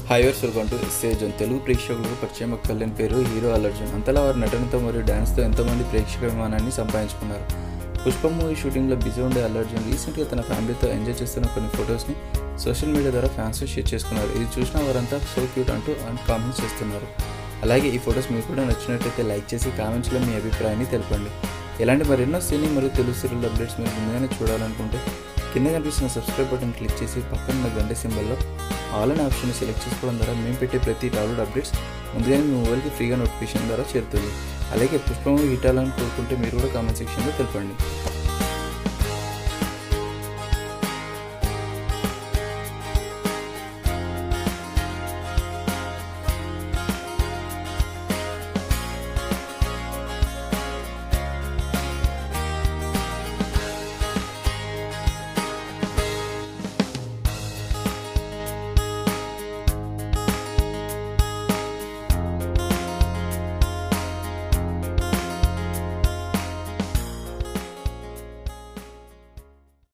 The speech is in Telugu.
హైవర్స్ వెల్కమ్ టు సేజన్ తెలుగు ప్రేక్షకులకు పరిచయం కళ్యాణ్ పేరు హీరో అల్లర్జున్ అంతలా వారి నటనతో మరియు డ్యాన్స్తో ఎంతోమంది ప్రేక్షక విమానాన్ని సంపాదించుకున్నారు పుష్పం మూవీ షూటింగ్లో బిజీ ఉండే అల్లర్జున్ రీసెంట్గా తన ఫ్యామిలీతో ఎంజాయ్ చేస్తున్న కొన్ని ఫొటోస్ని సోషల్ మీడియా ద్వారా ఫ్యాన్స్ షేర్ చేసుకున్నారు ఇది చూసిన వారంతా సో క్యూట్ అంటూ కామెంట్స్ చేస్తున్నారు అలాగే ఈ ఫొటోస్ మీకు కూడా నచ్చినట్లయితే లైక్ చేసి కామెంట్స్లో మీ అభిప్రాయాన్ని తెలపండి ఇలాంటి మరెన్నో సినీ మరియు తెలుగు సీరియల్ అప్డేట్స్ మీరు ముందుగానే చూడాలనుకుంటే కింద కనిపిస్తున్న సబ్స్క్రైబ్ బటన్ క్లిక్ చేసి పక్కన ఉన్న గంట సింబల్లో ఆల్ అనే ఆప్షన్ సెలెక్ట్ చేసుకోవడం ద్వారా మేము పెట్టే ప్రతి డౌన్లోడ్ అప్డేట్స్ ముందుగానే మీ మొబైల్కి ఫ్రీగా నోటిఫికేషన్ ద్వారా చేరుతుంది అలాగే పుష్పము హిట్ అవ్వాలని కోరుకుంటే మీరు కూడా కామెంట్ సెక్షన్లో తెలపండి